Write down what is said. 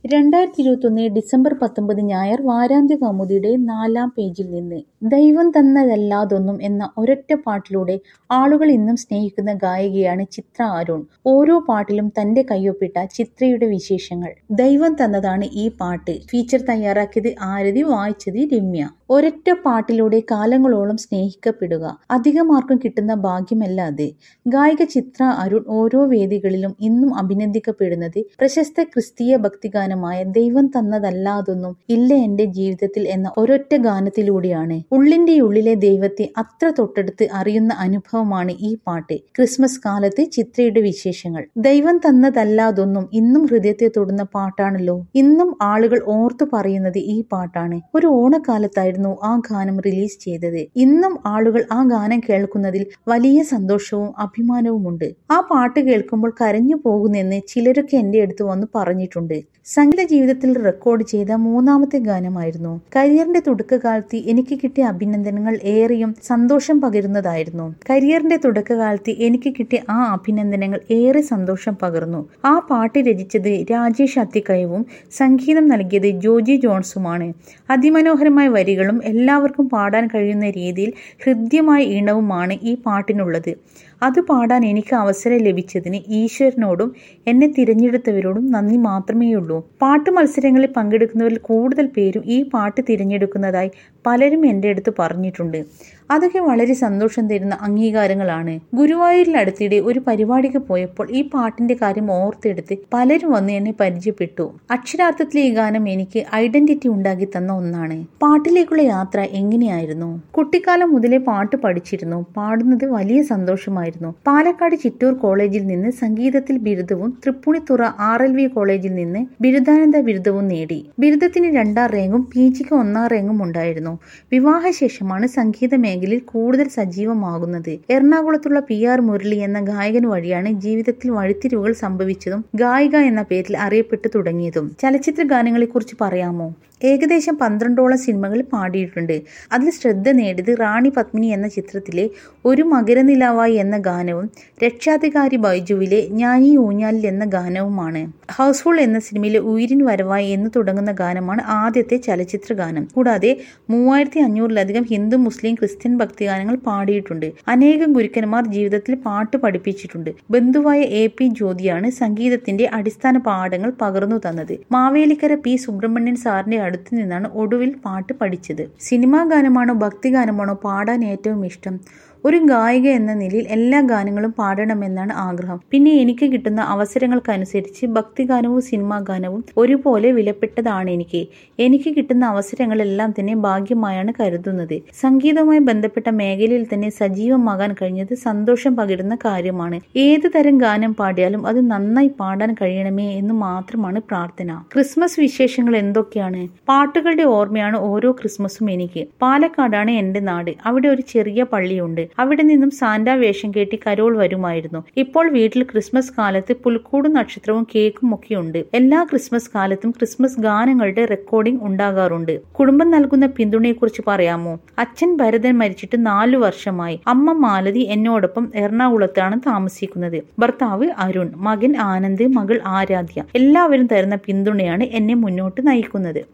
രണ്ടായിരത്തി ഇരുപത്തൊന്ന് ഡിസംബർ പത്തൊമ്പത് ഞായർ വാരാന്ത്യ കൗമുദിയുടെ നാലാം പേജിൽ നിന്ന് ദൈവം തന്നതല്ലാതൊന്നും എന്ന ഒരൊറ്റ പാട്ടിലൂടെ ആളുകൾ ഇന്നും സ്നേഹിക്കുന്ന ഗായികയാണ് ചിത്ര അരുൺ ഓരോ പാട്ടിലും തന്റെ കയ്യൊപ്പിട്ട ചിത്രയുടെ വിശേഷങ്ങൾ ദൈവം തന്നതാണ് ഈ പാട്ട് ഫീച്ചർ തയ്യാറാക്കിയത് ആരതി വായിച്ചത് രമ്യ ഒരൊറ്റ പാട്ടിലൂടെ കാലങ്ങളോളം സ്നേഹിക്കപ്പെടുക അധികമാർക്കും കിട്ടുന്ന ഭാഗ്യമല്ല അത് ഗായിക ചിത്ര അരുൺ ഓരോ വേദികളിലും ഇന്നും അഭിനന്ദിക്കപ്പെടുന്നത് പ്രശസ്ത ക്രിസ്തീയ ഭക്തിഗാനമായ ദൈവം തന്നതല്ലാതൊന്നും ഇല്ല എന്റെ ജീവിതത്തിൽ എന്ന ഒരൊറ്റ ഗാനത്തിലൂടെയാണ് ഉള്ളിന്റെ ഉള്ളിലെ ദൈവത്തെ അത്ര തൊട്ടടുത്ത് അറിയുന്ന അനുഭവമാണ് ഈ പാട്ട് ക്രിസ്മസ് കാലത്ത് ചിത്രയുടെ വിശേഷങ്ങൾ ദൈവം തന്നതല്ലാതൊന്നും ഇന്നും ഹൃദയത്തെ തൊടുന്ന പാട്ടാണല്ലോ ഇന്നും ആളുകൾ ഓർത്തു പറയുന്നത് ഈ പാട്ടാണ് ഒരു ഓണക്കാലത്തായിരുന്നു ആ ഗാനം റിലീസ് ചെയ്തത് ഇന്നും ആളുകൾ ആ ഗാനം കേൾക്കുന്നതിൽ വലിയ സന്തോഷവും അഭിമാനവുമുണ്ട് ആ പാട്ട് കേൾക്കുമ്പോൾ കരഞ്ഞു പോകുന്നെന്ന് ചിലരൊക്കെ എന്റെ അടുത്ത് വന്ന് പറഞ്ഞിട്ടുണ്ട് സംഗീത ജീവിതത്തിൽ റെക്കോർഡ് ചെയ്ത മൂന്നാമത്തെ ഗാനമായിരുന്നു കരിയറിന്റെ തുടക്കകാലത്ത് എനിക്ക് കിട്ടിയ അഭിനന്ദനങ്ങൾ ഏറെയും സന്തോഷം പകരുന്നതായിരുന്നു കരിയറിന്റെ തുടക്കകാലത്ത് എനിക്ക് കിട്ടിയ ആ അഭിനന്ദനങ്ങൾ ഏറെ സന്തോഷം പകർന്നു ആ പാട്ട് രചിച്ചത് രാജേഷ് അത്തിക്കയവും സംഗീതം നൽകിയത് ജോജി ജോൺസുമാണ് അതിമനോഹരമായ വരികളും എല്ലാവർക്കും പാടാൻ കഴിയുന്ന രീതിയിൽ ഹൃദ്യമായ ഈണവുമാണ് ഈ പാട്ടിനുള്ളത് അത് പാടാൻ എനിക്ക് അവസരം ലഭിച്ചതിന് ഈശ്വരനോടും എന്നെ തിരഞ്ഞെടുത്തവരോടും നന്ദി മാത്രമേയുള്ളൂ പാട്ട് മത്സരങ്ങളിൽ പങ്കെടുക്കുന്നവരിൽ കൂടുതൽ പേരും ഈ പാട്ട് തിരഞ്ഞെടുക്കുന്നതായി പലരും എൻ്റെ അടുത്ത് പറഞ്ഞിട്ടുണ്ട് അതൊക്കെ വളരെ സന്തോഷം തരുന്ന അംഗീകാരങ്ങളാണ് ഗുരുവായൂരിനടുത്തിടെ ഒരു പരിപാടിക്ക് പോയപ്പോൾ ഈ പാട്ടിന്റെ കാര്യം ഓർത്തെടുത്ത് പലരും വന്ന് എന്നെ പരിചയപ്പെട്ടു അക്ഷരാർത്ഥത്തിൽ ഈ ഗാനം എനിക്ക് ഐഡന്റിറ്റി ഉണ്ടാക്കി തന്ന ഒന്നാണ് പാട്ടിലേക്കുള്ള യാത്ര എങ്ങനെയായിരുന്നു കുട്ടിക്കാലം മുതലേ പാട്ട് പഠിച്ചിരുന്നു പാടുന്നത് വലിയ സന്തോഷമായിരുന്നു പാലക്കാട് ചിറ്റൂർ കോളേജിൽ നിന്ന് സംഗീതത്തിൽ ബിരുദവും തൃപ്പൂണിത്തുറ ആർ എൽ വി കോളേജിൽ നിന്ന് ബിരുദാനന്ദ ബിരുദവും നേടി ബിരുദത്തിന് രണ്ടാം റാങ്കും പി ജിക്ക് ഒന്നാം റാങ്കും ഉണ്ടായിരുന്നു വിവാഹശേഷമാണ് സംഗീത മേഖലയിൽ കൂടുതൽ സജീവമാകുന്നത് എറണാകുളത്തുള്ള പി ആർ മുരളി എന്ന ഗായകൻ വഴിയാണ് ജീവിതത്തിൽ വഴിത്തിരിവുകൾ സംഭവിച്ചതും ഗായിക എന്ന പേരിൽ അറിയപ്പെട്ടു തുടങ്ങിയതും ചലച്ചിത്ര ഗാനങ്ങളെക്കുറിച്ച് പറയാമോ ഏകദേശം പന്ത്രണ്ടോളം സിനിമകൾ പാടിയിട്ടുണ്ട് അതിൽ ശ്രദ്ധ നേടിയത് റാണി പത്മിനി എന്ന ചിത്രത്തിലെ ഒരു മകരനിലാവായി എന്ന ഗാനവും രക്ഷാധികാരി ബൈജുവിലെ ഞാനീ ഊഞ്ഞാലിൽ എന്ന ഗാനവുമാണ് ഹൗസ്ഫുൾ എന്ന സിനിമയിലെ ഉയിരിൻ വരവായി എന്ന് തുടങ്ങുന്ന ഗാനമാണ് ആദ്യത്തെ ചലച്ചിത്ര ഗാനം കൂടാതെ മൂവായിരത്തി അഞ്ഞൂറിലധികം ഹിന്ദു മുസ്ലിം ക്രിസ്ത്യൻ ഭക്തിഗാനങ്ങൾ പാടിയിട്ടുണ്ട് അനേകം ഗുരുക്കന്മാർ ജീവിതത്തിൽ പാട്ട് പഠിപ്പിച്ചിട്ടുണ്ട് ബന്ധുവായ എ പി ജ്യോതിയാണ് സംഗീതത്തിന്റെ അടിസ്ഥാന പാഠങ്ങൾ പകർന്നു തന്നത് മാവേലിക്കര പി സുബ്രഹ്മണ്യൻ സാറിന്റെ അടുത്ത് നിന്നാണ് ഒടുവിൽ പാട്ട് പഠിച്ചത് സിനിമാ ഗാനമാണോ ഭക്തിഗാനമാണോ പാടാൻ ഏറ്റവും ഇഷ്ടം ഒരു ഗായിക എന്ന നിലയിൽ എല്ലാ ഗാനങ്ങളും പാടണമെന്നാണ് ആഗ്രഹം പിന്നെ എനിക്ക് കിട്ടുന്ന അവസരങ്ങൾക്കനുസരിച്ച് ഭക്തിഗാനവും സിനിമാ ഗാനവും ഒരുപോലെ വിലപ്പെട്ടതാണ് എനിക്ക് എനിക്ക് കിട്ടുന്ന അവസരങ്ങളെല്ലാം തന്നെ ഭാഗ്യമായാണ് കരുതുന്നത് സംഗീതവുമായി ബന്ധപ്പെട്ട മേഖലയിൽ തന്നെ സജീവമാകാൻ കഴിഞ്ഞത് സന്തോഷം പകരുന്ന കാര്യമാണ് ഏത് തരം ഗാനം പാടിയാലും അത് നന്നായി പാടാൻ കഴിയണമേ എന്ന് മാത്രമാണ് പ്രാർത്ഥന ക്രിസ്മസ് വിശേഷങ്ങൾ എന്തൊക്കെയാണ് പാട്ടുകളുടെ ഓർമ്മയാണ് ഓരോ ക്രിസ്മസും എനിക്ക് പാലക്കാടാണ് എന്റെ നാട് അവിടെ ഒരു ചെറിയ പള്ളിയുണ്ട് അവിടെ നിന്നും സാന്റ വേഷം കെട്ടി കരോൾ വരുമായിരുന്നു ഇപ്പോൾ വീട്ടിൽ ക്രിസ്മസ് കാലത്ത് പുൽക്കൂടും നക്ഷത്രവും കേക്കും ഒക്കെ ഉണ്ട് എല്ലാ ക്രിസ്മസ് കാലത്തും ക്രിസ്മസ് ഗാനങ്ങളുടെ റെക്കോർഡിംഗ് ഉണ്ടാകാറുണ്ട് കുടുംബം നൽകുന്ന പിന്തുണയെക്കുറിച്ച് പറയാമോ അച്ഛൻ ഭരതൻ മരിച്ചിട്ട് നാലു വർഷമായി അമ്മ മാലതി എന്നോടൊപ്പം എറണാകുളത്താണ് താമസിക്കുന്നത് ഭർത്താവ് അരുൺ മകൻ ആനന്ദ് മകൾ ആരാധ്യ എല്ലാവരും തരുന്ന പിന്തുണയാണ് എന്നെ മുന്നോട്ട് നയിക്കുന്നത്